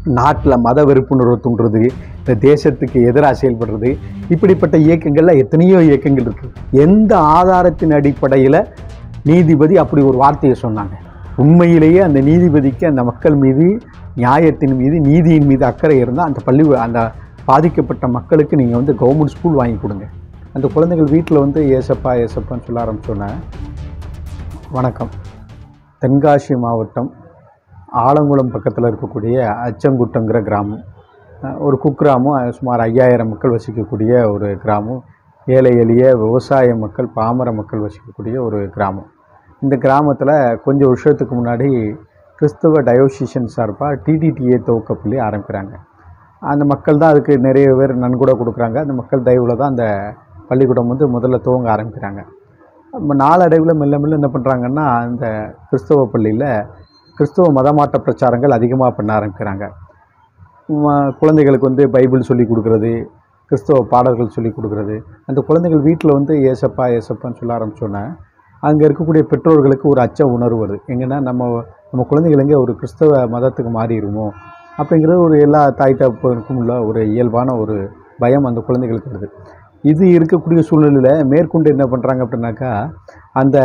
நாட்டில் மத வெறுப்புணர்வு தூண்டுறது இந்த தேசத்துக்கு எதிராக செயல்படுறது இப்படிப்பட்ட இயக்கங்கள்ல எத்தனையோ இயக்கங்கள் இருக்குது எந்த ஆதாரத்தின் அடிப்படையில் நீதிபதி அப்படி ஒரு வார்த்தையை சொன்னாங்க உண்மையிலேயே அந்த நீதிபதிக்கு அந்த மக்கள் மீது நியாயத்தின் மீது நீதியின் மீது அக்கறை இருந்தால் அந்த பள்ளி அந்த பாதிக்கப்பட்ட மக்களுக்கு நீங்கள் வந்து கவர்மெண்ட் ஸ்கூல் வாங்கி கொடுங்க அந்த குழந்தைகள் வீட்டில் வந்து ஏசப்பா ஏசப்பான்னு சொல்ல ஆரம்பிச்சோன்னே வணக்கம் தென்காசி மாவட்டம் ஆலங்குளம் பக்கத்தில் இருக்கக்கூடிய அச்சங்குட்டங்கிற கிராமம் அஹ் ஒரு குக்கிராமம் அஹ் சுமார் ஐயாயிரம் மக்கள் வசிக்கக்கூடிய ஒரு கிராமம் ஏழை எளிய விவசாய மக்கள் பாமர மக்கள் வசிக்கக்கூடிய ஒரு கிராமம் இந்த கிராமத்தில் கொஞ்சம் வருஷத்துக்கு முன்னாடி கிறிஸ்தவ டயோசிஷன் சார்பாக டிடிடிஏ துவக்கப்பள்ளி ஆரம்பிக்கிறாங்க அந்த மக்கள் தான் அதுக்கு நிறைய பேர் நன்கொடை கொடுக்குறாங்க அந்த மக்கள் தயவில் தான் அந்த பள்ளிக்கூடம் வந்து முதல்ல துவங்க ஆரம்பிக்கிறாங்க நம்ம நாளடைவில் மெல்ல மெல்ல என்ன பண்ணுறாங்கன்னா அந்த கிறிஸ்தவ பள்ளியில் கிறிஸ்தவ மதமாட்ட பிரச்சாரங்கள் அதிகமாக பண்ண ஆரம்பிக்கிறாங்க ம- குழந்தைகளுக்கு வந்து பைபிள் சொல்லி கொடுக்குறது கிறிஸ்தவ பாடல்கள் சொல்லி கொடுக்குறது அந்த குழந்தைகள் வீட்டில் வந்து ஏசப்பா ஏசப்பான்னு சொல்ல ஆரம்பிச்சோன்னே அங்கே இருக்கக்கூடிய பெற்றோர்களுக்கு ஒரு அச்ச உணர்வு வருது எங்கன்னா நம்ம நம்ம குழந்தைகள் எங்கே ஒரு கிறிஸ்தவ மதத்துக்கு மாறிடுமோ அப்படிங்கிறது ஒரு எல்லா தாய் தகப்பனுக்கும் உள்ள ஒரு இயல்பான ஒரு பயம் அந்த குழந்தைகளுக்கு வருது இது இருக்கக்கூடிய சூழ்நிலையில் மேற்கொண்டு என்ன பண்ணுறாங்க அப்படின்னாக்கா அந்த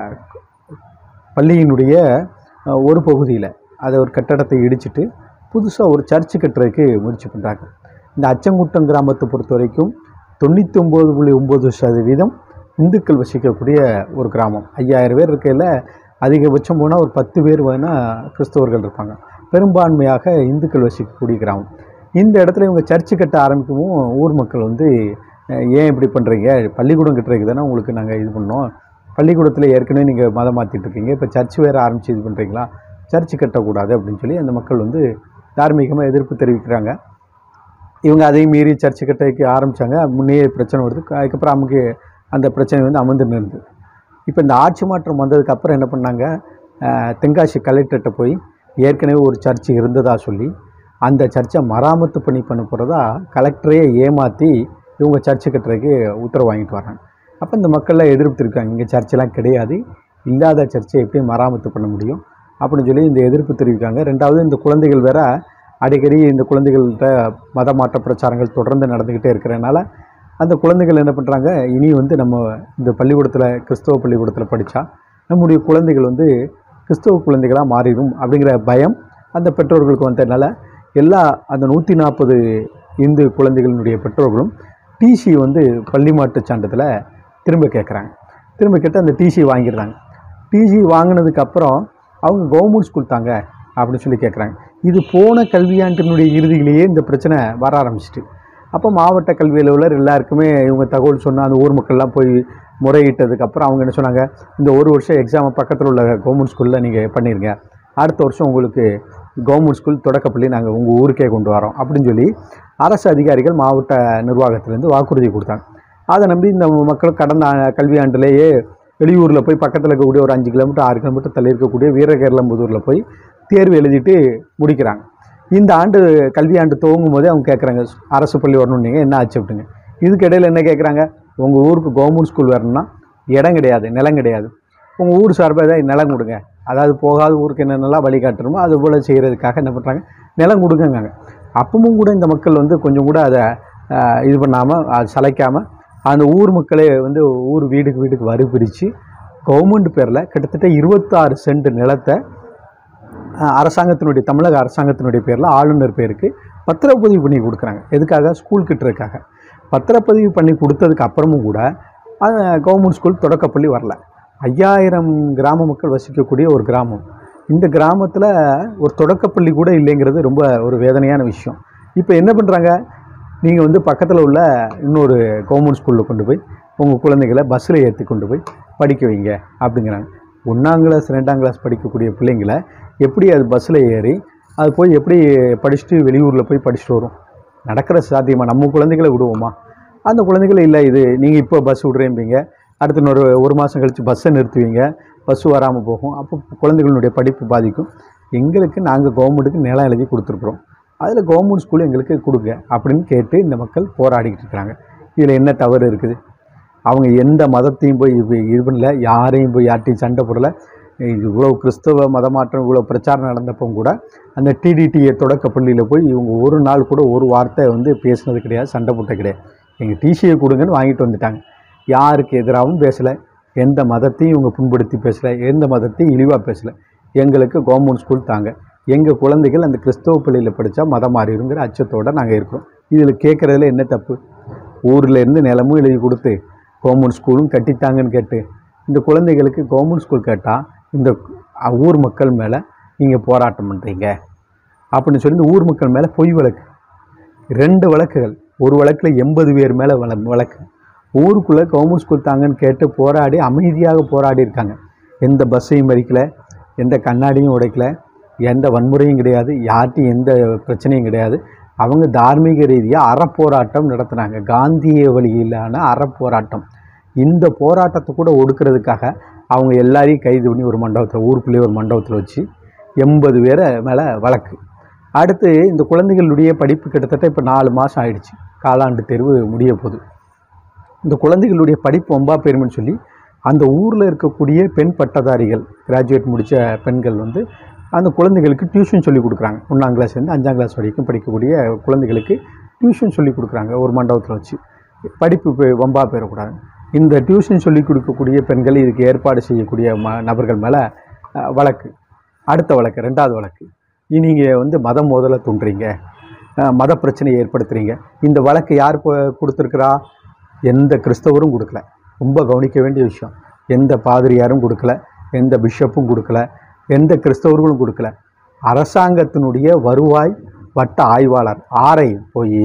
பள்ளியினுடைய அஹ், ஒரு பகுதியில் அதை ஒரு கட்டடத்தை இடிச்சிட்டு புதுசாக ஒரு சர்ச்சு கட்டுறதுக்கு முயற்சி பண்ணுறாங்க இந்த அச்சங்குட்டம் கிராமத்தை பொறுத்த வரைக்கும் தொண்ணூற்றி ஒம்பது புள்ளி ஒம்பது சதவீதம் இந்துக்கள் வசிக்கக்கூடிய ஒரு கிராமம் ஐயாயிரம் பேர் இருக்கையில் அதிகபட்சம் போனால் ஒரு பத்து பேர் வேணால் கிறிஸ்தவர்கள் இருப்பாங்க பெரும்பான்மையாக இந்துக்கள் வசிக்கக்கூடிய கிராமம் இந்த இடத்துல இவங்க சர்ச்சு கட்ட ஆரம்பிக்கவும் ஊர் மக்கள் வந்து அஹ், ஏன் இப்படி பண்ணுறீங்க பள்ளிக்கூடம் கட்டுறதுக்கு தானே உங்களுக்கு நாங்கள் இது பண்ணோம் பள்ளிக்கூடத்தில் ஏற்கனவே நீங்கள் மதம் மாற்றிட்டு இருக்கீங்க இப்போ சர்ச் வேறு ஆரம்பித்து இது பண்ணுறீங்களா சர்ச்சு கட்டக்கூடாது அப்படின்னு சொல்லி அந்த மக்கள் வந்து தார்மீகமாக எதிர்ப்பு தெரிவிக்கிறாங்க இவங்க அதையும் மீறி சர்ச்சு கட்டைக்கு ஆரம்பித்தாங்க முன்னே பிரச்சனை வருது அதுக்கப்புறம் நமக்கு அந்த பிரச்சனை வந்து அமர்ந்து நிறுது இப்போ இந்த ஆட்சி மாற்றம் வந்ததுக்கு அப்புறம் என்ன பண்ணாங்க அஹ், தென்காசி கலெக்டர்கிட்ட போய் ஏற்கனவே ஒரு சர்ச்சு இருந்ததா சொல்லி அந்த சர்ச்சை மராமத்து பண்ணி பண்ண போகிறதா கலெக்டரையே ஏமாற்றி இவங்க சர்ச்சு கட்டுறதுக்கு உத்தரவு வாங்கிட்டு வராங்க அப்போ இந்த மக்கள்லாம் எதிர்ப்பு தெரிவிக்காங்க இங்கே சர்ச்செல்லாம் கிடையாது இல்லாத சர்ச்சை எப்படி மராமத்து பண்ண முடியும் அப்படின்னு சொல்லி இந்த எதிர்ப்பு தெரிவிக்காங்க ரெண்டாவது இந்த குழந்தைகள் வேற அடிக்கடி இந்த குழந்தைகள்கிட்ட மத மாற்ற பிரச்சாரங்கள் தொடர்ந்து நடந்துக்கிட்டே இருக்கிறனால அந்த குழந்தைகள் என்ன பண்ணுறாங்க இனி வந்து நம்ம இந்த பள்ளிக்கூடத்தில் கிறிஸ்தவ பள்ளிக்கூடத்தில் படித்தா நம்முடைய குழந்தைகள் வந்து கிறிஸ்தவ குழந்தைகளாக மாறிடும் அப்படிங்கிற பயம் அந்த பெற்றோர்களுக்கு வந்ததுனால எல்லா அந்த நூற்றி நாற்பது இந்து குழந்தைகளினுடைய பெற்றோர்களும் டிசி வந்து பள்ளி மாட்டுச் சான்றிதழை திரும்ப கேட்குறாங்க திரும்ப கேட்டு அந்த டிசி வாங்கிடுறாங்க டிசி வாங்கினதுக்கப்புறம் அவங்க கவர்மெண்ட் ஸ்கூல் தாங்க அப்படின்னு சொல்லி கேட்குறாங்க இது போன கல்வியாண்டினுடைய இறுதியிலேயே இந்த பிரச்சனை வர ஆரம்பிச்சிட்டு அப்போ மாவட்ட கல்வி அலுவலர் எல்லாருக்குமே இவங்க தகவல் சொன்னால் அந்த ஊர் மக்கள்லாம் போய் முறையிட்டதுக்கப்புறம் அவங்க என்ன சொன்னாங்க இந்த ஒரு வருஷம் எக்ஸாமை பக்கத்தில் உள்ள கவர்மெண்ட் ஸ்கூலில் நீங்கள் பண்ணிடுங்க அடுத்த வருஷம் உங்களுக்கு கவர்மெண்ட் ஸ்கூல் தொடக்கப்பள்ளி நாங்கள் உங்கள் ஊருக்கே கொண்டு வரோம் அப்படின்னு சொல்லி அரசு அதிகாரிகள் மாவட்ட நிர்வாகத்திலேருந்து வாக்குறுதி கொடுத்தாங்க அதை நம்பி இந்த மக்கள் கடந்த ஆ- கல்வியாண்டிலேயே வெளியூரில் போய் பக்கத்தில் இருக்கக்கூடிய ஒரு அஞ்சு கிலோமீட்டர் ஆறு கிலோமீட்டர் தள்ளி இருக்கக்கூடிய வீரகேரளம்புதூரில் போய் தேர்வு எழுதிட்டு முடிக்கிறாங்க இந்த ஆண்டு கல்வியாண்டு துவங்கும் போதே அவங்க கேட்குறாங்க அரசு பள்ளி வரணும் நீங்கள் என்ன ஆச்சு அப்படிங்க இதுக்கு இடையில என்ன கேட்குறாங்க உங்கள் ஊருக்கு கவர்மெண்ட் ஸ்கூல் வரணும்னா இடம் கிடையாது நிலம் கிடையாது உங்கள் ஊர் சார்பாக ஏதாவது நிலம் கொடுங்க அதாவது போகாத ஊருக்கு என்னென்னலாம் வழிகாட்டணுமோ அது போல் செய்கிறதுக்காக என்ன பண்ணுறாங்க நிலம் கொடுங்கங்காங்க அப்பவும் கூட இந்த மக்கள் வந்து கொஞ்சம் கூட அதை ஆஹ், இது பண்ணாமல் அது சளைக்காமல் அந்த ஊர் மக்களே வந்து ஊர் வீடுக்கு வீட்டுக்கு வரி பிரித்து கவர்மெண்ட் பேரில் கிட்டத்தட்ட இருபத்தாறு சென்ட் நிலத்தை அஹ், அரசாங்கத்தினுடைய தமிழக அரசாங்கத்தினுடைய பேரில் ஆளுநர் பேருக்கு பத்திரப்பதிவு பண்ணி கொடுக்குறாங்க எதுக்காக ஸ்கூல் கட்டுறதுக்காக பத்திரப்பதிவு பண்ணி கொடுத்ததுக்கு அப்புறமும் கூட கவர்மெண்ட் ஸ்கூல் தொடக்கப்பள்ளி வரல ஐயாயிரம் கிராம மக்கள் வசிக்கக்கூடிய ஒரு கிராமம் இந்த கிராமத்தில் ஒரு தொடக்கப்பள்ளி கூட இல்லைங்கிறது ரொம்ப ஒரு வேதனையான விஷயம் இப்போ என்ன பண்ணுறாங்க நீங்கள் வந்து பக்கத்தில் உள்ள இன்னொரு கவர்மெண்ட் ஸ்கூலில் கொண்டு போய் உங்கள் குழந்தைகளை பஸ்ஸில் ஏற்றி கொண்டு போய் படிக்க வைங்க அப்படிங்கிறாங்க ஒன்றாம் கிளாஸ் ரெண்டாம் கிளாஸ் படிக்கக்கூடிய பிள்ளைங்களை எப்படி அது பஸ்ஸில் ஏறி அது போய் எப்படி படிச்சுட்டு வெளியூரில் போய் படிச்சுட்டு வரும் நடக்கிற சாத்தியமா நம்ம குழந்தைகளை விடுவோமா அந்த குழந்தைகள் இல்லை இது நீங்கள் இப்போ பஸ் விட்றேன்பீங்க அடுத்து இன்னொரு ஒரு மாதம் கழித்து பஸ்ஸை நிறுத்துவீங்க பஸ் வராமல் போகும் அப்போ குழந்தைகளுடைய படிப்பு பாதிக்கும் எங்களுக்கு நாங்கள் கவர்மெண்ட்டுக்கு நிலம் எழுதி கொடுத்துருக்குறோம் அதில் கவர்மெண்ட் ஸ்கூல் எங்களுக்கு கொடுங்க அப்படின்னு கேட்டு இந்த மக்கள் போராடிக்கிட்டு இருக்கிறாங்க இதில் என்ன தவறு இருக்குது அவங்க எந்த மதத்தையும் போய் இது இது பண்ணல யாரையும் போய் யார்ட்டையும் சண்டை போடலை இது இவ்வளோ கிறிஸ்தவ மதமாற்றம் இவ்வளோ பிரச்சாரம் நடந்தப்போ கூட அந்த டிடிடிஏ தொடக்க பள்ளியில் போய் இவங்க ஒரு நாள் கூட ஒரு வார்த்தை வந்து பேசுனது கிடையாது சண்டை போட்ட கிடையாது எங்கள் டிசியை கொடுங்கன்னு வாங்கிட்டு வந்துட்டாங்க யாருக்கு எதிராகவும் பேசலை எந்த மதத்தையும் இவங்க புண்படுத்தி பேசலை எந்த மதத்தையும் இழிவாக பேசலை எங்களுக்கு கவர்மெண்ட் ஸ்கூல் தாங்க எங்கள் குழந்தைகள் அந்த கிறிஸ்தவ பள்ளியில் படித்தா மதம் மாறிடுங்கிற அச்சத்தோடு நாங்கள் இருக்கிறோம் இதில் கேட்குறதுல என்ன தப்பு ஊரில் இருந்து நிலமும் எழுதி கொடுத்து கவர்மெண்ட் ஸ்கூலும் கட்டித்தாங்கன்னு கேட்டு இந்த குழந்தைகளுக்கு கவர்மெண்ட் ஸ்கூல் கேட்டால் இந்த அ- ஊர் மக்கள் மேலே நீங்கள் போராட்டம் பண்ணுறீங்க அப்படின்னு சொல்லி இந்த ஊர் மக்கள் மேலே பொய் வழக்கு ரெண்டு வழக்குகள் ஒரு வழக்கில் எண்பது பேர் மேலே வழ வழக்கு ஊருக்குள்ளே கவர்மெண்ட் ஸ்கூல் தாங்கன்னு கேட்டு போராடி அமைதியாக போராடி இருக்காங்க எந்த பஸ்ஸையும் மறிக்கல எந்த கண்ணாடியும் உடைக்கல எந்த வன்முறையும் கிடையாது யார்ட்டையும் எந்த பிரச்சனையும் கிடையாது அவங்க தார்மீக ரீதியாக அறப்போராட்டம் நடத்துனாங்க காந்திய வழியிலான அறப்போராட்டம் இந்த போராட்டத்தை கூட ஒடுக்கிறதுக்காக அவங்க எல்லாரையும் கைது பண்ணி ஒரு மண்டபத்தில் ஊருக்குள்ளேயே ஒரு மண்டபத்தில் வச்சு எண்பது பேரை மேலே வழக்கு அடுத்து இந்த குழந்தைகளுடைய படிப்பு கிட்டத்தட்ட இப்போ நாலு மாதம் ஆயிடுச்சு காலாண்டு தேர்வு முடிய போகுது இந்த குழந்தைகளுடைய படிப்பு ஒம்பா பெருமைன்னு சொல்லி அந்த ஊரில் இருக்கக்கூடிய பெண் பட்டதாரிகள் கிராஜுவேட் முடித்த பெண்கள் வந்து அந்த குழந்தைகளுக்கு டியூஷன் சொல்லி கொடுக்குறாங்க ஒன்றாம் கிளாஸ்லேருந்து அஞ்சாம் கிளாஸ் வரைக்கும் படிக்கக்கூடிய குழந்தைகளுக்கு டியூஷன் சொல்லி கொடுக்குறாங்க ஒரு மண்டபத்தில் வச்சு படிப்பு போய் வம்பா போயிடக்கூடாது இந்த டியூஷன் சொல்லி கொடுக்கக்கூடிய பெண்கள் இதுக்கு ஏற்பாடு செய்யக்கூடிய ம நபர்கள் மேலே அஹ், வழக்கு அடுத்த வழக்கு ரெண்டாவது வழக்கு நீங்கள் வந்து மதம் மோதலை தூண்டுறீங்க அஹ், மத பிரச்சனையை ஏற்படுத்துறீங்க இந்த வழக்கு யார் கொ- கொடுத்துருக்கிறா எந்த கிறிஸ்தவரும் கொடுக்கல ரொம்ப கவனிக்க வேண்டிய விஷயம் எந்த பாதிரியாரும் கொடுக்கல எந்த பிஷப்பும் கொடுக்கல எந்த கிறிஸ்தவர்களும் கொடுக்கல அரசாங்கத்தினுடைய வருவாய் வட்ட ஆய்வாளர் ஆரை போய்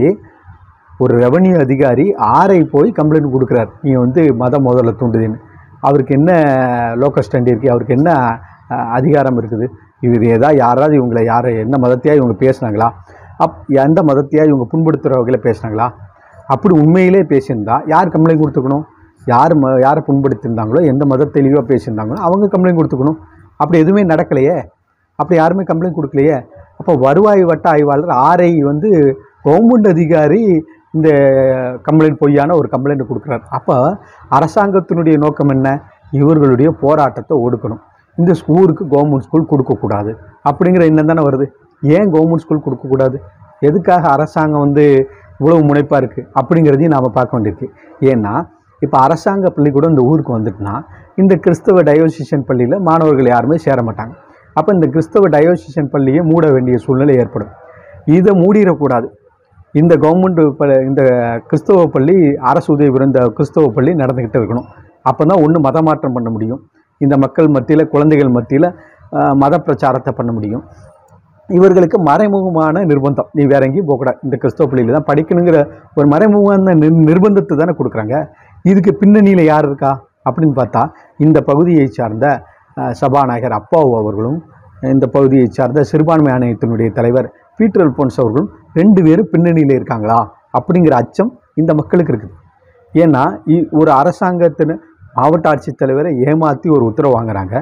ஒரு ரெவன்யூ அதிகாரி ஆரை போய் கம்ப்ளைண்ட் கொடுக்குறார் நீ வந்து மத மோதலை தூண்டுதுன்னு அவருக்கு என்ன லோக்கல் ஸ்டாண்ட் இருக்குது அவருக்கு என்ன அஹ், அதிகாரம் இருக்குது இவர் ஏதா யாராவது இவங்களை யாரை என்ன மதத்தையா இவங்க பேசுனாங்களா அப் எந்த மதத்தையா இவங்க புண்படுத்துகிற வகையில் பேசுனாங்களா அப்படி உண்மையிலே பேசியிருந்தா யார் கம்ப்ளைண்ட் கொடுத்துக்கணும் யார் ம யாரை புண்படுத்தியிருந்தாங்களோ எந்த மதத்தை இழிவாக பேசியிருந்தாங்களோ அவங்க கம்ப்ளைண்ட் கொடுத்துக்கணும் அப்படி எதுவுமே நடக்கலையே அப்படி யாருமே கம்ப்ளைண்ட் கொடுக்கலையே அப்போ வருவாய் வட்ட ஆய்வாளர் ஆர்ஐ வந்து கவர்மெண்ட் அதிகாரி இந்த கம்ப்ளைண்ட் பொய்யான ஒரு கம்ப்ளைண்ட் கொடுக்குறாரு அப்போ அரசாங்கத்தினுடைய நோக்கம் என்ன இவர்களுடைய போராட்டத்தை ஒடுக்கணும் இந்த ஸ்கூலுக்கு கவர்மெண்ட் ஸ்கூல் கொடுக்கக்கூடாது அப்படிங்கிற எண்ணம் தானே வருது ஏன் கவர்மெண்ட் ஸ்கூல் கொடுக்கக்கூடாது எதுக்காக அரசாங்கம் வந்து இவ்வளவு முனைப்பாக இருக்குது அப்படிங்கிறதையும் நாம் பார்க்க வேண்டியிருக்கு ஏன்னா இப்போ அரசாங்க பள்ளிக்கூடம் இந்த ஊருக்கு வந்துட்டுனா இந்த கிறிஸ்தவ டயோசிஷன் பள்ளியில் மாணவர்கள் யாருமே சேர மாட்டாங்க அப்போ இந்த கிறிஸ்தவ டயோசிஷன் பள்ளியை மூட வேண்டிய சூழ்நிலை ஏற்படும் இதை மூடிடக்கூடாது இந்த கவர்மெண்ட் ப இந்த கிறிஸ்தவ பள்ளி அரசு உதவி பெறும் இந்த கிறிஸ்தவ பள்ளி நடந்துக்கிட்டு இருக்கணும் அப்போ தான் ஒன்று மத மாற்றம் பண்ண முடியும் இந்த மக்கள் மத்தியில் குழந்தைகள் மத்தியில் மத பிரச்சாரத்தை பண்ண முடியும் இவர்களுக்கு மறைமுகமான நிர்பந்தம் நீ வேற எங்கேயும் போகக்கூடாது இந்த கிறிஸ்தவ பள்ளியில் தான் படிக்கணுங்கிற ஒரு மறைமுகமான நிர் நிர்பந்தத்தை தானே கொடுக்குறாங்க இதுக்கு பின்னணியில் யார் இருக்கா அப்படின்னு பார்த்தா இந்த பகுதியை சார்ந்த அஹ், சபாநாயகர் அப்பாவு அவர்களும் இந்த பகுதியை சார்ந்த சிறுபான்மை ஆணையத்தினுடைய தலைவர் பீட்டர் அல்போன்ஸ் அவர்களும் ரெண்டு பேரும் பின்னணியில் இருக்காங்களா அப்படிங்கிற அச்சம் இந்த மக்களுக்கு இருக்குது ஏன்னா இ- ஒரு அரசாங்கத்தின் மாவட்ட ஆட்சித்தலைவரை ஏமாற்றி ஒரு உத்தரவு வாங்குறாங்க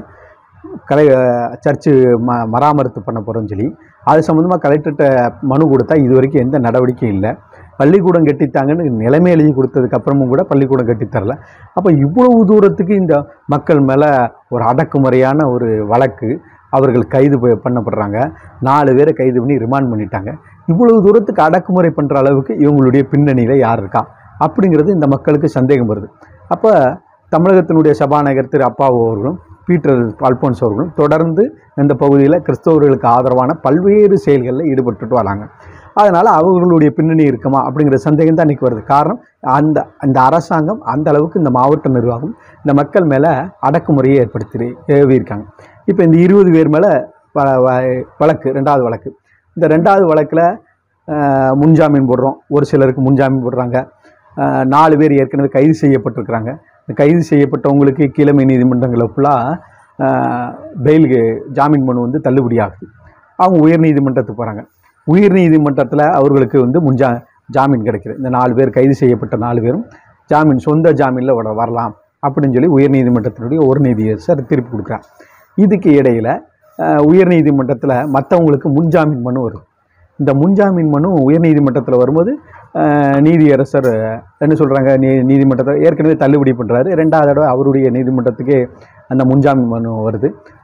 கலை சர்ச்சு ம மராமத்து பண்ண போகிறோம்னு சொல்லி அது சம்மந்தமாக கலெக்டர்கிட்ட மனு கொடுத்தா இது வரைக்கும் எந்த நடவடிக்கையும் இல்லை பள்ளிக்கூடம் கட்டித்தாங்கன்னு நிலைமை எழுதி கொடுத்ததுக்கு அப்புறமும் கூட பள்ளிக்கூடம் கட்டித்தரல அப்போ இவ்வளவு தூரத்துக்கு இந்த மக்கள் மேலே ஒரு அடக்குமுறையான ஒரு வழக்கு அவர்கள் கைது ப- பண்ணப்படுறாங்க நாலு பேரை கைது பண்ணி ரிமாண்ட் பண்ணிட்டாங்க இவ்வளவு தூரத்துக்கு அடக்குமுறை பண்ணுற அளவுக்கு இவங்களுடைய பின்னணியில் யார் இருக்கா அப்படிங்கிறது இந்த மக்களுக்கு சந்தேகம் வருது அப்போ தமிழகத்தினுடைய சபாநாயகர் திரு அப்பாவு அவர்களும் பீட்டர் அல்போன்ஸ் அவர்களும் தொடர்ந்து இந்த பகுதியில் கிறிஸ்தவர்களுக்கு ஆதரவான பல்வேறு செயல்களில் ஈடுபட்டுட்டு வராங்க அதனால் அவர்களுடைய பின்னணி இருக்குமா அப்படிங்கிற சந்தேகம் தான் இன்றைக்கி வருது காரணம் அந்த அந்த அரசாங்கம் அந்த அளவுக்கு இந்த மாவட்ட நிர்வாகம் இந்த மக்கள் மேலே அடக்குமுறையை ஏற்படுத்தி ஏவியிருக்காங்க இப்போ இந்த இருபது பேர் மேலே வ- வ- வழக்கு ரெண்டாவது வழக்கு இந்த ரெண்டாவது வழக்கில் முன்ஜாமீன் போடுறோம் ஒரு சிலருக்கு முன்ஜாமீன் போடுறாங்க அஹ், நாலு பேர் ஏற்கனவே கைது செய்யப்பட்டிருக்கிறாங்க இந்த கைது செய்யப்பட்டவங்களுக்கு கீழமை நீதிமன்றங்களை ஃபுல்லாக பெயிலுக்கு ஜாமீன் மனு வந்து தள்ளுபடி ஆகுது அவங்க உயர் நீதிமன்றத்துக்கு போகிறாங்க உயர் நீதிமன்றத்தில் அவர்களுக்கு வந்து முன்ஜா ஜாமீன் கிடைக்குது இந்த நாலு பேர் கைது செய்யப்பட்ட நாலு பேரும் ஜாமீன் சொந்த ஜாமீனில் வர வரலாம் அப்படின்னு சொல்லி உயர் நீதிமன்றத்தினுடைய ஒரு நீதியரசர் தீர்ப்பு கொடுக்குறார் இதுக்கு இடையில் உயர் நீதிமன்றத்தில் மற்றவங்களுக்கு முன்ஜாமீன் மனு வரும் இந்த முன்ஜாமீன் மனு உயர்நீதிமன்றத்தில் வரும்போது அஹ், நீதியரசர் என்ன சொல்கிறாங்க நீ நீதிமன்றத்தை ஏற்கனவே தள்ளுபடி பண்ணுறாரு ரெண்டாவது தடவை அவருடைய நீதிமன்றத்துக்கே அந்த முன்ஜாமீன் மனு வருது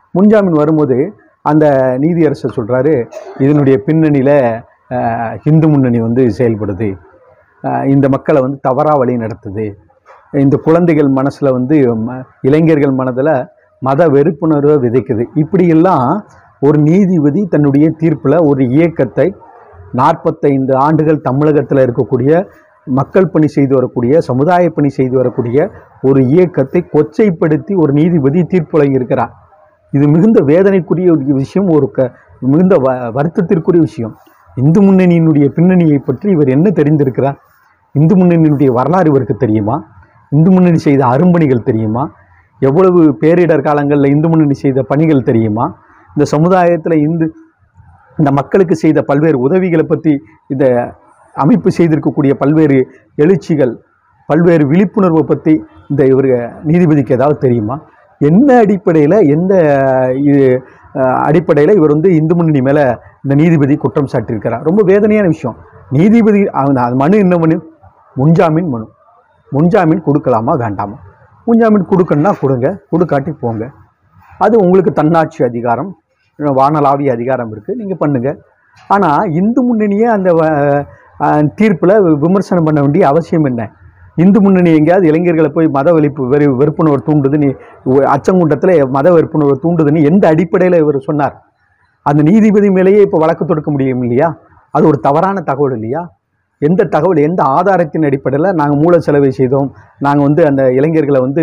முன்ஜாமீன் வரும்போது அந்த நீதியரசர் சொல்கிறாரு இதனுடைய பின்னணியில் இந்து முன்னணி வந்து செயல்படுது அஹ், இந்த மக்களை வந்து தவறாக வழி நடத்துது இந்த குழந்தைகள் மனசில் வந்து ம- இளைஞர்கள் மனதில் மத வெறுப்புணர்வை விதைக்குது இப்படியெல்லாம் ஒரு நீதிபதி தன்னுடைய தீர்ப்பில் ஒரு இயக்கத்தை நாற்பத்தைந்து ஆண்டுகள் தமிழகத்தில் இருக்கக்கூடிய மக்கள் பணி செய்து வரக்கூடிய சமுதாய பணி செய்து வரக்கூடிய ஒரு இயக்கத்தை கொச்சைப்படுத்தி ஒரு நீதிபதி தீர்ப்பு வழங்கியிருக்கிறார் இது மிகுந்த வேதனைக்குரிய ஒரு விஷயம் ஒரு க மிகுந்த வ வருத்தத்திற்குரிய விஷயம் இந்து முன்னணியினுடைய பின்னணியை பற்றி இவர் என்ன தெரிந்திருக்கிறார் இந்து முன்னணியினுடைய வரலாறு இவருக்கு தெரியுமா இந்து முன்னணி செய்த அரும்பணிகள் தெரியுமா எவ்வளவு பேரிடர் காலங்களில் இந்து முன்னணி செய்த பணிகள் தெரியுமா இந்த சமுதாயத்தில் இந்து இந்த மக்களுக்கு செய்த பல்வேறு உதவிகளை பற்றி இந்த அமைப்பு செய்திருக்கக்கூடிய பல்வேறு எழுச்சிகள் பல்வேறு விழிப்புணர்வை பற்றி இந்த இவர் நீதிபதிக்கு ஏதாவது தெரியுமா என்ன அடிப்படையில் எந்த இது அடிப்படையில் இவர் வந்து இந்து முன்னணி மேலே இந்த நீதிபதி குற்றம் சாட்டியிருக்கிறார் ரொம்ப வேதனையான விஷயம் நீதிபதி அந்த அது மனு என்ன மனு முன்ஜாமீன் மனு முன்ஜாமீன் கொடுக்கலாமா வேண்டாமா முன்ஜாமீன் கொடுக்கணும்னா கொடுங்க கொடுக்காட்டி போங்க அது உங்களுக்கு தன்னாட்சி அதிகாரம் வானளாவிய அதிகாரம் இருக்குது நீங்கள் பண்ணுங்கள் ஆனால் இந்து முன்னணியை அந்த தீர்ப்பில் விமர்சனம் பண்ண வேண்டிய அவசியம் என்ன இந்து முன்னணி எங்கேயாவது இளைஞர்களை போய் மத வெளிப்பு வெறு வெறுப்புணர்வு தூண்டுதுன்னு ஒ- அச்சங்குண்டத்தில் மத வெறுப்புணர்வு தூண்டுதுன்னு எந்த அடிப்படையில் இவர் சொன்னார் அந்த நீதிபதி மேலேயே இப்போ வழக்கு தொடுக்க முடியும் இல்லையா அது ஒரு தவறான தகவல் இல்லையா எந்த தகவல் எந்த ஆதாரத்தின் அடிப்படையில் நாங்கள் மூல செலவை செய்தோம் நாங்கள் வந்து அந்த இளைஞர்களை வந்து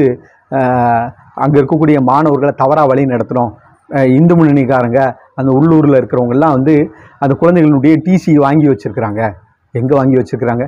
அங்கே இருக்கக்கூடிய மாணவர்களை தவறாக வழி நடத்துகிறோம் அஹ் இந்து முன்னணிக்காரங்க அந்த உள்ளூரில் இருக்கிறவங்கெல்லாம் வந்து அந்த குழந்தைகளுடைய டிசி வாங்கி வச்சுருக்கிறாங்க எங்கே வாங்கி வச்சுருக்கிறாங்க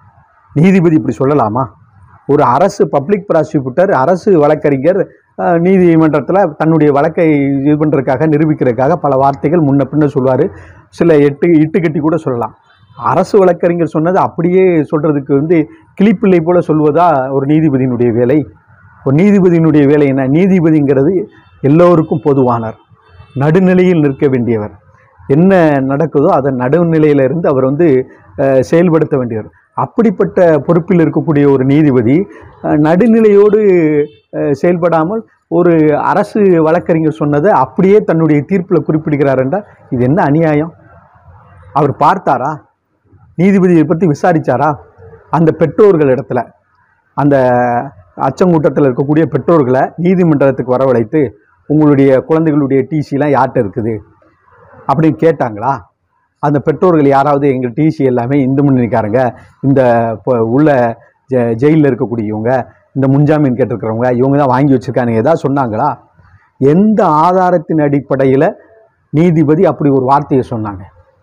நீதிபதி இப்படி சொல்லலாமா ஒரு அரசு பப்ளிக் ப்ராசிக்யூட்டர் அரசு வழக்கறிஞர் அஹ், நீதிமன்றத்தில் தன்னுடைய வழக்கை இது பண்ணுறதுக்காக நிரூபிக்கிறதுக்காக பல வார்த்தைகள் முன்ன பின்ன சொல்லுவார் சில எட்டு இட்டு கட்டி கூட சொல்லலாம் அரசு வழக்கறிஞர் சொன்னது அப்படியே சொல்கிறதுக்கு வந்து கிளிப்பிள்ளை போல சொல்வதா ஒரு நீதிபதியினுடைய வேலை ஒரு நீதிபதியினுடைய வேலை என்ன நீதிபதிங்கிறது எல்லோருக்கும் பொதுவானவர் நடுநிலையில் நிற்க வேண்டியவர் என்ன நடக்குதோ அதை நடுநிலையிலிருந்து அவர் வந்து அஹ், செயல்படுத்த வேண்டியவர் அப்படிப்பட்ட பொறுப்பில் இருக்கக்கூடிய ஒரு நீதிபதி அஹ், நடுநிலையோடு அஹ், செயல்படாமல் ஒரு அரசு வழக்கறிஞர் சொன்னதை அப்படியே தன்னுடைய தீர்ப்பில் குறிப்பிடுகிறார் என்றால் இது என்ன அநியாயம் அவர் பார்த்தாரா நீதிபதியை பற்றி விசாரிச்சாரா அந்த பெற்றோர்கள் இடத்துல அந்த அச்சங்கூட்டத்தில் இருக்கக்கூடிய பெற்றோர்களை நீதிமன்றத்துக்கு வரவழைத்து உங்களுடைய குழந்தைகளுடைய டிசிலாம் யார்கிட்ட இருக்குது அப்படின்னு கேட்டாங்களா அந்த பெற்றோர்கள் யாராவது எங்கள் டிசி எல்லாமே இந்து முன்னணிக்காரங்க இந்த இப்போ உள்ள ஜெ ஜெயிலில் இருக்கக்கூடியவங்க இந்த முன்ஜாமீன் கேட்டிருக்கிறவங்க இவங்க தான் வாங்கி வச்சுருக்காங்க ஏதாவது சொன்னாங்களா எந்த ஆதாரத்தின் அடிப்படையில் நீதிபதி அப்படி ஒரு வார்த்தையை சொன்னாங்க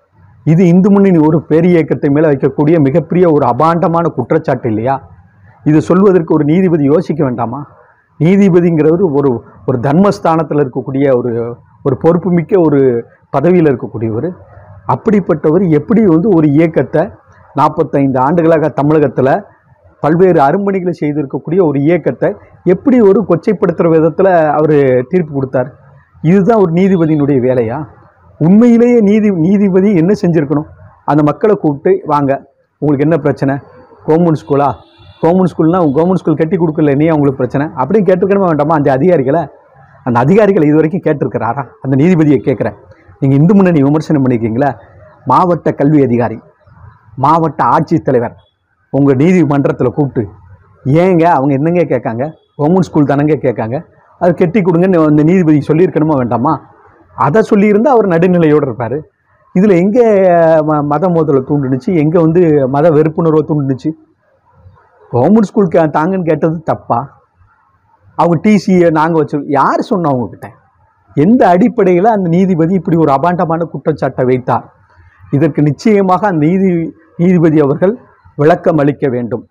இது இந்து முன்னணி ஒரு பெரிய இயக்கத்தை மேலே வைக்கக்கூடிய மிகப்பெரிய ஒரு அபாண்டமான குற்றச்சாட்டு இல்லையா இது சொல்வதற்கு ஒரு நீதிபதி யோசிக்க வேண்டாமா நீதிபதிங்கிறவர் ஒரு ஒரு தர்மஸ்தானத்தில் இருக்கக்கூடிய ஒரு ஒரு பொறுப்புமிக்க ஒரு பதவியில் இருக்கக்கூடியவர் அப்படிப்பட்டவர் எப்படி வந்து ஒரு இயக்கத்தை நாற்பத்தைந்து ஆண்டுகளாக தமிழகத்தில் பல்வேறு அரும்பணிகளை செய்திருக்கக்கூடிய ஒரு இயக்கத்தை எப்படி ஒரு கொச்சைப்படுத்துகிற விதத்தில் அவர் தீர்ப்பு கொடுத்தார் இதுதான் ஒரு நீதிபதியினுடைய வேலையா உண்மையிலேயே நீதி நீதிபதி என்ன செஞ்சுருக்கணும் அந்த மக்களை கூப்பிட்டு வாங்க உங்களுக்கு என்ன பிரச்சனை கவர்மெண்ட் ஸ்கூலா கவர்மெண்ட் ஸ்கூல்னா கவர்மெண்ட் ஸ்கூல் கட்டி கொடுக்கல நீ உங்களுக்கு பிரச்சனை அப்படின்னு கேட்டிருக்கணுமா வேண்டாமா அந்த அதிகாரிகளை அந்த அதிகாரிகளை இது வரைக்கும் கேட்டிருக்கிறாரா அந்த நீதிபதியை கேட்குறேன் நீங்கள் இந்து முன்னணி விமர்சனம் பண்ணியிருக்கீங்களா மாவட்ட கல்வி அதிகாரி மாவட்ட ஆட்சித்தலைவர் உங்கள் நீதிமன்றத்தில் கூப்பிட்டு ஏங்க அவங்க என்னங்க கேட்காங்க கவர்மெண்ட் ஸ்கூல் தானங்க கேட்காங்க அது கெட்டி கொடுங்கன்னு அந்த நீதிபதி சொல்லியிருக்கணுமா வேண்டாமா அதை சொல்லியிருந்தா அவர் நடுநிலையோடு இருப்பார் இதில் எங்கே ம மத மோதலை தூண்டுனுச்சு எங்கே வந்து மத வெறுப்புணர்வை தூண்டுனுச்சு கவர்மெண்ட் ஸ்கூல் கே தாங்கன்னு கேட்டது தப்பா அவங்க டிசியை நாங்கள் வச்சு யார் சொன்னோம் அவங்கக்கிட்ட எந்த அடிப்படையில் அந்த நீதிபதி இப்படி ஒரு அபாண்டமான குற்றச்சாட்டை வைத்தார் இதற்கு நிச்சயமாக அந்த நீதி நீதிபதி அவர்கள் விளக்கம் அளிக்க வேண்டும்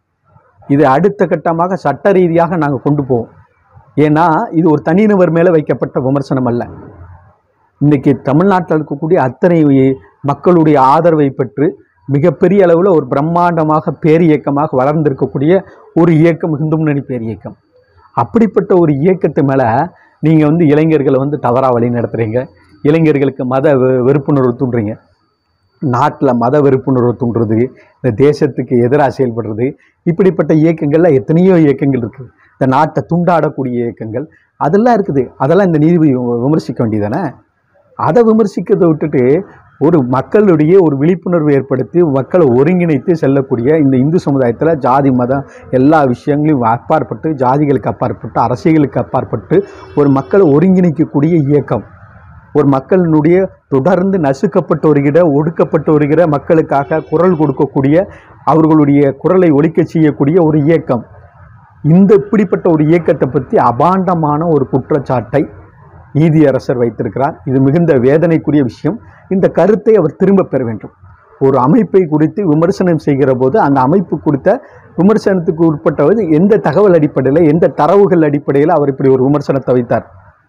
இது அடுத்த கட்டமாக சட்ட ரீதியாக நாங்கள் கொண்டு போவோம் ஏன்னா இது ஒரு தனிநபர் மேலே வைக்கப்பட்ட விமர்சனம் அல்ல இன்றைக்கி தமிழ்நாட்டில் இருக்கக்கூடிய அத்தனை மக்களுடைய ஆதரவை பெற்று மிகப்பெரிய அளவில் ஒரு பிரம்மாண்டமாக பேரியக்கமாக வளர்ந்திருக்கக்கூடிய ஒரு இயக்கம் இந்து முன்னணி பேரியக்கம் அப்படிப்பட்ட ஒரு இயக்கத்து மேலே நீங்கள் வந்து இளைஞர்களை வந்து தவறாக வழி நடத்துகிறீங்க இளைஞர்களுக்கு மத வெ- வெறுப்புணர்வு தூண்டுறீங்க நாட்டில் மத வெறுப்புணர்வு தூண்டுறது இந்த தேசத்துக்கு எதிராக செயல்படுறது இப்படிப்பட்ட இயக்கங்கள்ல எத்தனையோ இயக்கங்கள் இருக்குது இந்த நாட்டை துண்டாடக்கூடிய இயக்கங்கள் அதெல்லாம் இருக்குது அதெல்லாம் இந்த நீதிபதி வி- விமர்சிக்க வேண்டியதானே அதை விமர்சிக்கிறதை விட்டுட்டு ஒரு மக்களுடைய ஒரு விழிப்புணர்வு ஏற்படுத்தி மக்களை ஒருங்கிணைத்து செல்லக்கூடிய இந்த இந்து சமுதாயத்தில் ஜாதி மதம் எல்லா விஷயங்களையும் அப்பாற்பட்டு ஜாதிகளுக்கு அப்பாற்பட்டு அரசியலுக்கு அப்பாற்பட்டு ஒரு மக்களை ஒருங்கிணைக்கக்கூடிய இயக்கம் ஒரு மக்களினுடைய தொடர்ந்து நசுக்கப்பட்டு வருகிற ஒடுக்கப்பட்டு வருகிற மக்களுக்காக குரல் கொடுக்கக்கூடிய அவர்களுடைய குரலை ஒலிக்கச் செய்யக்கூடிய ஒரு இயக்கம் இந்த இப்படிப்பட்ட ஒரு இயக்கத்தை பற்றி அபாண்டமான ஒரு குற்றச்சாட்டை நீதியரசர் வைத்திருக்கிறார் இது மிகுந்த வேதனைக்குரிய விஷயம் இந்த கருத்தை அவர் திரும்பப் பெற வேண்டும் ஒரு அமைப்பை குறித்து விமர்சனம் செய்கிற போது அந்த அமைப்பு குறித்த விமர்சனத்துக்கு உட்பட்டவது எந்த தகவல் அடிப்படையில் எந்த தரவுகள் அடிப்படையில் அவர் இப்படி ஒரு விமர்சனத்தை வைத்தார்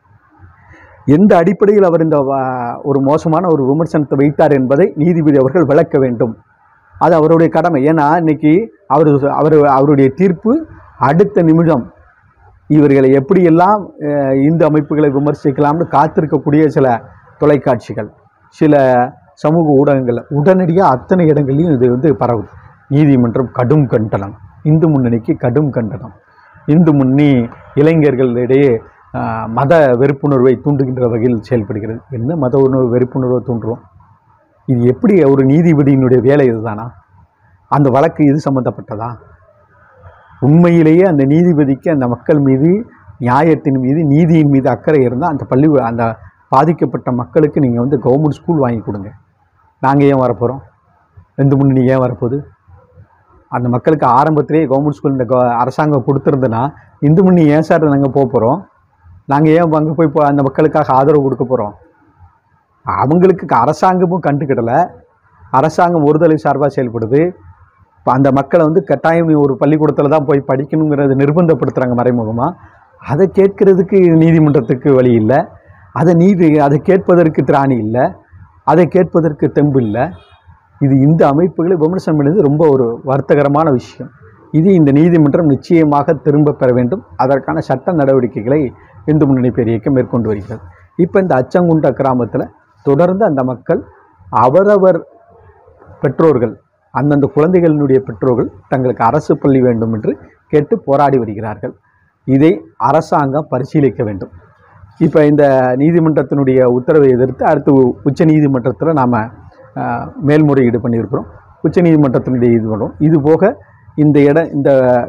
எந்த அடிப்படையில் அவர் இந்த வா- ஒரு மோசமான ஒரு விமர்சனத்தை வைத்தார் என்பதை நீதிபதி அவர்கள் விளக்க வேண்டும் அது அவருடைய கடமை ஏன்னா இன்னைக்கு அவர் அவர் அவருடைய தீர்ப்பு அடுத்த நிமிடம் இவர்களை எப்படியெல்லாம் அஹ், இந்து அமைப்புகளை விமர்சிக்கலாம்னு காத்திருக்கக்கூடிய சில தொலைக்காட்சிகள் சில சமூக ஊடகங்கள் உடனடியாக அத்தனை இடங்கள்லையும் இது வந்து பரவுது நீதிமன்றம் கடும் கண்டனம் இந்து முன்னணிக்கு கடும் கண்டனம் இந்து முன்னணி இளைஞர்களிடையே அஹ், மத வெறுப்புணர்வை தூண்டுகின்ற வகையில் செயல்படுகிறது என்ன மத உணர்வு வெறுப்புணர்வை தூண்டுறோம் இது எப்படி ஒரு நீதிபதியினுடைய வேலை இதுதானா அந்த வழக்கு இது சம்மந்தப்பட்டதா உண்மையிலேயே அந்த நீதிபதிக்கு அந்த மக்கள் மீது நியாயத்தின் மீது நீதியின் மீது அக்கறை இருந்தால் அந்த பள்ளி அந்த பாதிக்கப்பட்ட மக்களுக்கு நீங்கள் வந்து கவர்மெண்ட் ஸ்கூல் வாங்கி கொடுங்க நாங்கள் ஏன் வரப்போகிறோம் ரெண்டு முன்னணி ஏன் வரப்போகுது அந்த மக்களுக்கு ஆரம்பத்திலேயே கவர்மெண்ட் ஸ்கூல் இந்த கவ- அரசாங்கம் கொடுத்துருந்துன்னா இந்து முன்னணி ஏன் சார் நாங்கள் போக போகிறோம் நாங்கள் ஏன் அங்கே போய் இப்போ அந்த மக்களுக்காக ஆதரவு கொடுக்க போகிறோம் அவங்களுக்கு அரசாங்கமும் கண்டுக்கிடலை அரசாங்கம் ஒருதலை சார்பாக செயல்படுது இப்போ அந்த மக்களை வந்து கட்டாயம் நீ ஒரு பள்ளிக்கூடத்தில் தான் போய் படிக்கணுங்கிறத நிர்பந்தப்படுத்துகிறாங்க மறைமுகமாக அதை கேட்கறதுக்கு நீதிமன்றத்துக்கு வழி இல்லை அதை நீதி அதை கேட்பதற்கு திராணி இல்லை அதை கேட்பதற்கு தெம்பு இல்லை இது இந்த அமைப்புகளை விமர்சனம் பண்ணுறது ரொம்ப ஒரு வருத்தகரமான விஷயம் இது இந்த நீதிமன்றம் நிச்சயமாக திரும்ப பெற வேண்டும் அதற்கான சட்ட நடவடிக்கைகளை இந்து முன்னணி பேர் இயக்கம் மேற்கொண்டு வருகிறது இப்போ இந்த அச்சங்குண்ட கிராமத்தில் தொடர்ந்து அந்த மக்கள் அவரவர் பெற்றோர்கள் அந்தந்த குழந்தைகளினுடைய பெற்றோர்கள் தங்களுக்கு அரசு பள்ளி வேண்டும் என்று கேட்டு போராடி வருகிறார்கள் இதை அரசாங்கம் பரிசீலிக்க வேண்டும் இப்போ இந்த நீதிமன்றத்தினுடைய உத்தரவை எதிர்த்து அடுத்து உச்ச நீதிமன்றத்தில் நாம் மேல்முறையீடு பண்ணியிருக்கிறோம் உச்ச நீதிமன்றத்தினுடைய இது பண்ணுறோம் இது போக இந்த இட இந்த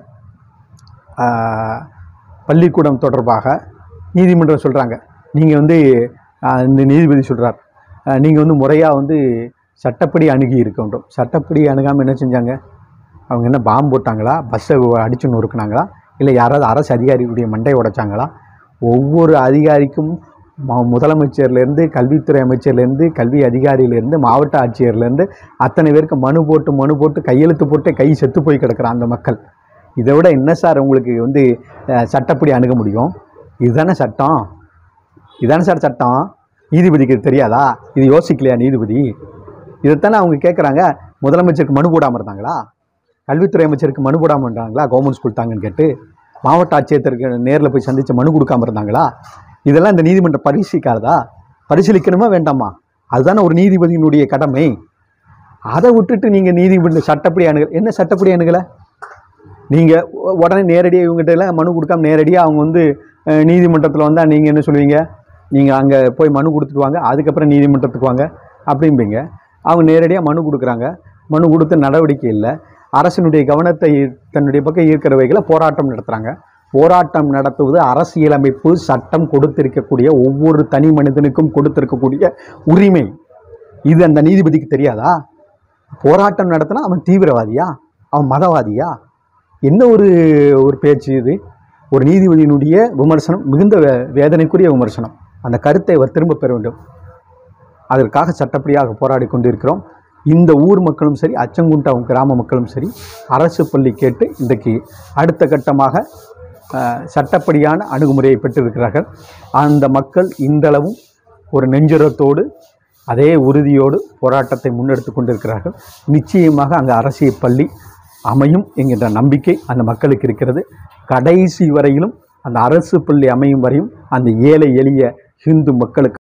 ஆ, பள்ளிக்கூடம் தொடர்பாக நீதிமன்றம் சொல்கிறாங்க நீங்கள் வந்து ஆ, இந்த நீதிபதி சொல்கிறார் நீங்கள் வந்து முறையாக வந்து சட்டப்படி அணுகி இருக்க வேண்டும் சட்டப்படி அணுகாமல் என்ன செஞ்சாங்க அவங்க என்ன பாம்பு போட்டாங்களா பஸ்ஸை அடிச்சு நொறுக்குனாங்களா இல்லை யாராவது அரசு அதிகாரிகளுடைய மண்டை உடைச்சாங்களா ஒவ்வொரு அதிகாரிக்கும் ம- முதலமைச்சர்லேருந்து கல்வித்துறை அமைச்சர்லேருந்து கல்வி அதிகாரியிலேருந்து மாவட்ட ஆட்சியர்லேருந்து அத்தனை பேருக்கு மனு போட்டு மனு போட்டு கையெழுத்து போட்டு கை செத்து போய் கிடக்குறான் அந்த மக்கள் இதை விட என்ன சார் உங்களுக்கு வந்து அஹ், சட்டப்படி அணுக முடியும் இதுதானே சட்டம் இதானே சார் சட்டம் நீதிபதிக்கு இது தெரியாதா இது யோசிக்கலையா நீதிபதி இதைத்தானே அவங்க கேட்குறாங்க முதலமைச்சருக்கு மனு போடாமல் இருந்தாங்களா கல்வித்துறை அமைச்சருக்கு மனு போடாமல் இருந்தாங்களா கவர்மெண்ட் ஸ்கூல் தாங்கன்னு கேட்டு மாவட்ட ஆட்சியருக்கு நேரில் போய் சந்தித்து மனு கொடுக்காம இருந்தாங்களா இதெல்லாம் இந்த நீதிமன்றம் பரிசீலிக்காதா பரிசீலிக்கணுமா வேண்டாமா அதுதானே ஒரு நீதிபதியினுடைய கடமை அதை விட்டுட்டு நீங்கள் நீதிமன்ற சட்டப்படி அணுகல என்ன சட்டப்படி அணுகலை நீங்கள் உடனே நேரடியாக இவங்ககிட்ட எல்லாம் மனு கொடுக்காம நேரடியாக அவங்க வந்து நீதிமன்றத்தில் வந்தால் நீங்கள் என்ன சொல்லுவீங்க நீங்கள் அங்கே போய் மனு கொடுத்துட்டு வாங்க அதுக்கப்புறம் நீதிமன்றத்துக்கு வாங்க அப்படிம்பீங்க அவங்க நேரடியாக மனு கொடுக்குறாங்க மனு கொடுத்து நடவடிக்கை இல்லை அரசினுடைய கவனத்தை ஈர்- தன்னுடைய பக்கம் ஈர்க்கிறவைகளை போராட்டம் நடத்துகிறாங்க போராட்டம் நடத்துவது அரசியலமைப்பு சட்டம் கொடுத்திருக்கக்கூடிய ஒவ்வொரு தனி மனிதனுக்கும் கொடுத்திருக்கக்கூடிய உரிமை இது அந்த நீதிபதிக்கு தெரியாதா போராட்டம் நடத்தினா அவன் தீவிரவாதியா அவன் மதவாதியா என்ன ஒரு ஒரு பேச்சு இது ஒரு நீதிபதியினுடைய விமர்சனம் மிகுந்த வே- வேதனைக்குரிய விமர்சனம் அந்த கருத்தை அவர் திரும்ப பெற வேண்டும் அதற்காக சட்டப்படியாக போராடி கொண்டிருக்கிறோம் இந்த ஊர் மக்களும் சரி அச்சங்குண்டம் கிராம மக்களும் சரி அரசு பள்ளி கேட்டு இன்றைக்கு அடுத்த கட்டமாக அஹ், சட்டப்படியான அணுகுமுறையை பெற்றிருக்கிறார்கள் அந்த மக்கள் இன்றளவும் ஒரு நெஞ்சுரத்தோடு அதே உறுதியோடு போராட்டத்தை முன்னெடுத்து கொண்டிருக்கிறார்கள் நிச்சயமாக அங்கே அரசியல் பள்ளி அமையும் என்கின்ற நம்பிக்கை அந்த மக்களுக்கு இருக்கிறது கடைசி வரையிலும் அந்த அரசு பள்ளி அமையும் வரையும் அந்த ஏழை எளிய ஹிந்து மக்களுக்கு